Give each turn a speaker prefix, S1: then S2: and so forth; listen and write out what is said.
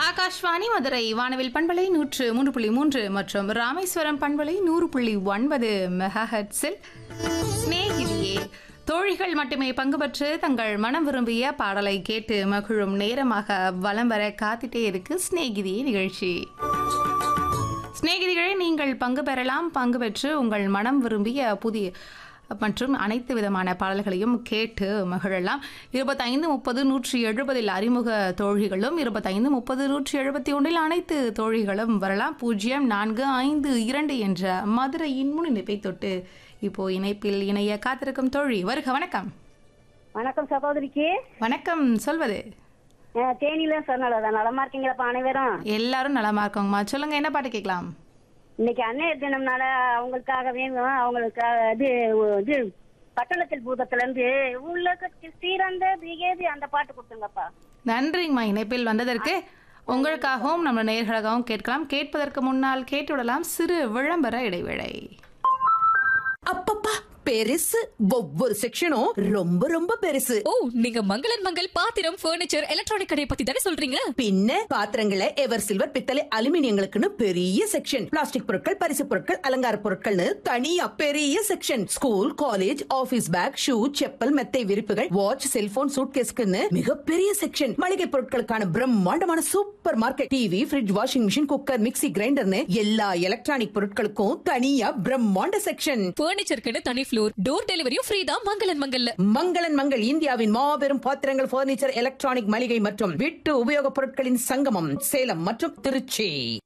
S1: ஆகாஷ்வாணி மதுரை வானவில் பண்பலை நூற்று மூன்று புள்ளி மூன்று மற்றும் ராமேஸ்வரம் பண்பலை நூறு புள்ளி ஒன்பது மெகாஹெட்ஸில் சிநேகிதியே தோழிகள் மட்டுமே பங்கு பெற்று தங்கள் மனம் விரும்பிய பாடலை கேட்டு மகிழும் நேரமாக வலம் வர காத்திட்டே இருக்கு சிநேகிதியே நிகழ்ச்சி சிநேகிதிகளே நீங்கள் பங்கு பெறலாம் பங்கு பெற்று உங்கள் மனம் விரும்பிய புதிய மற்றும் அனைத்து விதமான பாடல்களையும் கேட்டு மகிழலாம் இருபத்தைந்து முப்பது நூற்றி எழுபதில் அறிமுக தோழிகளும் இருபத்தைந்து முப்பது நூற்றி எழுபத்தி ஒன்றில் அனைத்து தோழிகளும் வரலாம் பூஜ்ஜியம் நான்கு ஐந்து இரண்டு என்ற மதுரையின் முன்னிணைப்பை தொட்டு இப்போ இணைப்பில் இணைய காத்திருக்கும் தோழி வருக வணக்கம்
S2: வணக்கம் சகோதரிக்கு
S1: வணக்கம் சொல்வது
S2: அஹ், தேனியில சொன்னால நலமா இருக்கீங்களாப்பா அனைவரும்
S1: எல்லாரும் நலமா இருக்கோங்கம்மா சொல்லுங்க என்ன பாட்டு கேட்கலாம்
S2: இன்னைக்கு அன்னையர் தினம்னால அவங்களுக்காக வேணும் அவங்களுக்காக இது இது பட்டணத்தில் பூதத்துல இருந்து உலகத்தில் சிறந்தது ஏது அந்த பாட்டு கொடுத்துங்கப்பா
S1: நன்றிங்கம்மா இணைப்பில் வந்ததற்கு உங்களுக்காகவும் நம்ம நேர்களுக்காகவும் கேட்கலாம் கேட்பதற்கு முன்னால் கேட்டுவிடலாம் சிறு விளம்பர இடைவேளை
S3: அப்பப்பா பெருசு ஒவ்வொரு செக்ஷனும் ரொம்ப ரொம்ப பெருசு
S4: ஓ நீங்க மங்களன் மங்கள் பாத்திரம் ஃபர்னிச்சர் எலக்ட்ரானிக் கடையை பத்தி தானே சொல்றீங்க
S3: பின்ன பாத்திரங்களை எவர் சில்வர் பித்தளை அலுமினியங்களுக்குன்னு பெரிய செக்ஷன் பிளாஸ்டிக் பொருட்கள் பரிசு பொருட்கள் அலங்கார பொருட்கள்னு தனியா பெரிய section school college office bag shoe chappal மெத்தை விரிப்புகள் வாட்ச் செல்போன் சூட்கேஸ்க்குன்னு மிகப்பெரிய செக்ஷன் மளிகை பொருட்களுக்கான பிரம்மாண்டமான supermarket TV fridge washing machine cooker mixie கிரைண்டர்னு எல்லா எலக்ட்ரானிக் பொருட்களுக்கும் தனியா பிரம்மாண்ட செக்ஷன்
S4: ஃபர்னிச்சருக்குன்னு தனி ஃப்ளோர் டோர் டெலிவரியும் ஃப்ரீ தான் மங்களன் மங்கல்ல
S3: மங்களன் மங்கள் இந்தியாவின் மாபெரும் பாத்திரங்கள் பர்னிச்சர் எலக்ட்ரானிக் மளிகை மற்றும் வீட்டு உபயோகப் பொருட்களின் சங்கமம் சேலம் மற்றும் திருச்சி